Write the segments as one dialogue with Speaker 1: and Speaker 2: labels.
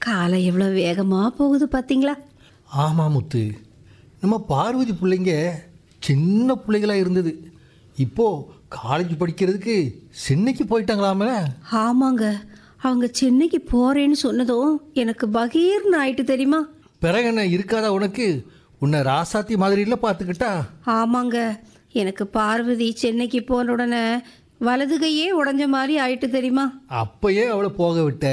Speaker 1: காலம் எவ்வளோ வேகமாக போகுது பார்த்தீங்களா
Speaker 2: ஆமாம் முத்து நம்ம பார்வதி பிள்ளைங்க சின்ன பிள்ளைகளாக இருந்தது இப்போது காலேஜ் படிக்கிறதுக்கு சென்னைக்கு போயிட்டாங்களாமே
Speaker 1: ஆமாங்க அவங்க சென்னைக்கு போகிறேன்னு சொன்னதும் எனக்கு பகீர்னு ஆயிட்டு தெரியுமா
Speaker 2: பிறகு என்ன இருக்காதா உனக்கு உன்னை ராசாத்தி மாதிரில பார்த்துக்கிட்டா
Speaker 1: ஆமாங்க எனக்கு பார்வதி சென்னைக்கு போன உடனே வலது கையே உடஞ்ச மாதிரி ஆயிட்டு தெரியுமா
Speaker 2: அப்பயே அவளை போக விட்ட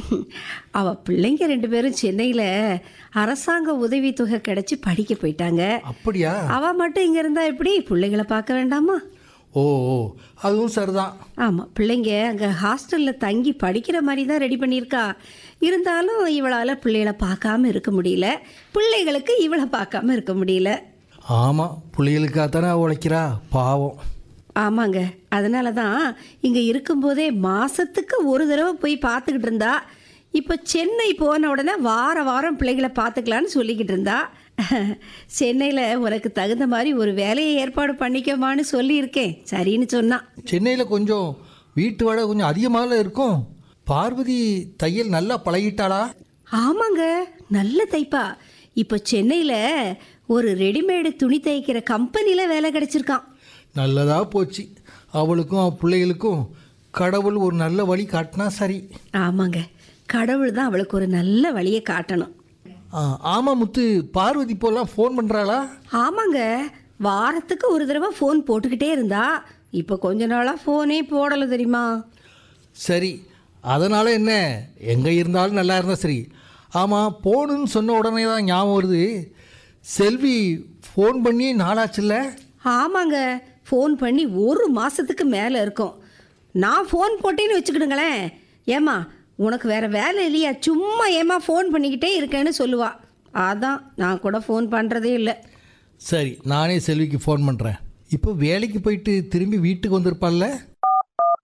Speaker 1: அவ பிள்ளைங்க ரெண்டு பேரும் சென்னையில் அரசாங்க உதவித்தொகை கிடைச்சி படிக்க போயிட்டாங்க
Speaker 2: அப்படியா
Speaker 1: அவ மட்டும் இங்கே இருந்தா எப்படி பிள்ளைங்களை பார்க்க வேண்டாமா
Speaker 2: ஓ ஓ அதுவும் சரிதான்
Speaker 1: ஆமாம் பிள்ளைங்க அங்கே ஹாஸ்டலில் தங்கி படிக்கிற மாதிரி தான் ரெடி பண்ணியிருக்கா இருந்தாலும் இவளால் பிள்ளைகளை பார்க்காம இருக்க முடியல பிள்ளைகளுக்கு இவளை பார்க்காம இருக்க முடியல
Speaker 2: ஆமாம் பிள்ளைகளுக்காக தானே உழைக்கிறா பாவம்
Speaker 1: ஆமாங்க அதனால தான் இங்கே இருக்கும்போதே மாதத்துக்கு ஒரு தடவை போய் பார்த்துக்கிட்டு இருந்தா இப்போ சென்னை போன உடனே வார வாரம் பிள்ளைகளை பார்த்துக்கலான்னு சொல்லிக்கிட்டு இருந்தா சென்னையில் உனக்கு தகுந்த மாதிரி ஒரு வேலையை ஏற்பாடு பண்ணிக்கமான்னு சொல்லியிருக்கேன் சரின்னு சொன்னான்
Speaker 2: சென்னையில் கொஞ்சம் வீட்டு வாடகை கொஞ்சம் அதிகமாக இருக்கும் பார்வதி தையல் நல்லா பழகிட்டாளா
Speaker 1: ஆமாங்க நல்ல தைப்பா இப்போ சென்னையில் ஒரு ரெடிமேடு துணி தைக்கிற கம்பெனியில் வேலை கிடைச்சிருக்கான்
Speaker 2: நல்லதா போச்சு அவளுக்கும் அவ பிள்ளைகளுக்கும் கடவுள் ஒரு நல்ல வழி காட்டினா சரி
Speaker 1: ஆமாங்க கடவுள் தான் அவளுக்கு ஒரு நல்ல வழியை காட்டணும்
Speaker 2: ஆ, ஆமா முத்து பார்வதி இப்போல்லாம் ஃபோன் பண்ணுறாளா
Speaker 1: ஆமாங்க வாரத்துக்கு ஒரு தடவை ஃபோன் போட்டுக்கிட்டே இருந்தா இப்போ கொஞ்ச நாளாக ஃபோனே போடலை தெரியுமா
Speaker 2: சரி அதனால் என்ன எங்கே இருந்தாலும் நல்லா இருந்தால் சரி ஆமாம் போகணுன்னு சொன்ன உடனே தான் ஞாபகம் வருது செல்வி ஃபோன் பண்ணி நாளாச்சுல்ல
Speaker 1: ஆமாங்க ஃபோன் பண்ணி ஒரு மாதத்துக்கு மேலே இருக்கும் நான் ஃபோன் போட்டேன்னு வச்சுக்கிடுங்களேன் ஏம்மா உனக்கு வேற வேலை இல்லையா சும்மா ஏம்மா ஃபோன் பண்ணிக்கிட்டே இருக்கேன்னு சொல்லுவா அதான் நான் கூட ஃபோன் பண்ணுறதே இல்லை
Speaker 2: சரி நானே செல்விக்கு ஃபோன் பண்ணுறேன் இப்போ வேலைக்கு போயிட்டு திரும்பி வீட்டுக்கு வந்திருப்பாள்ல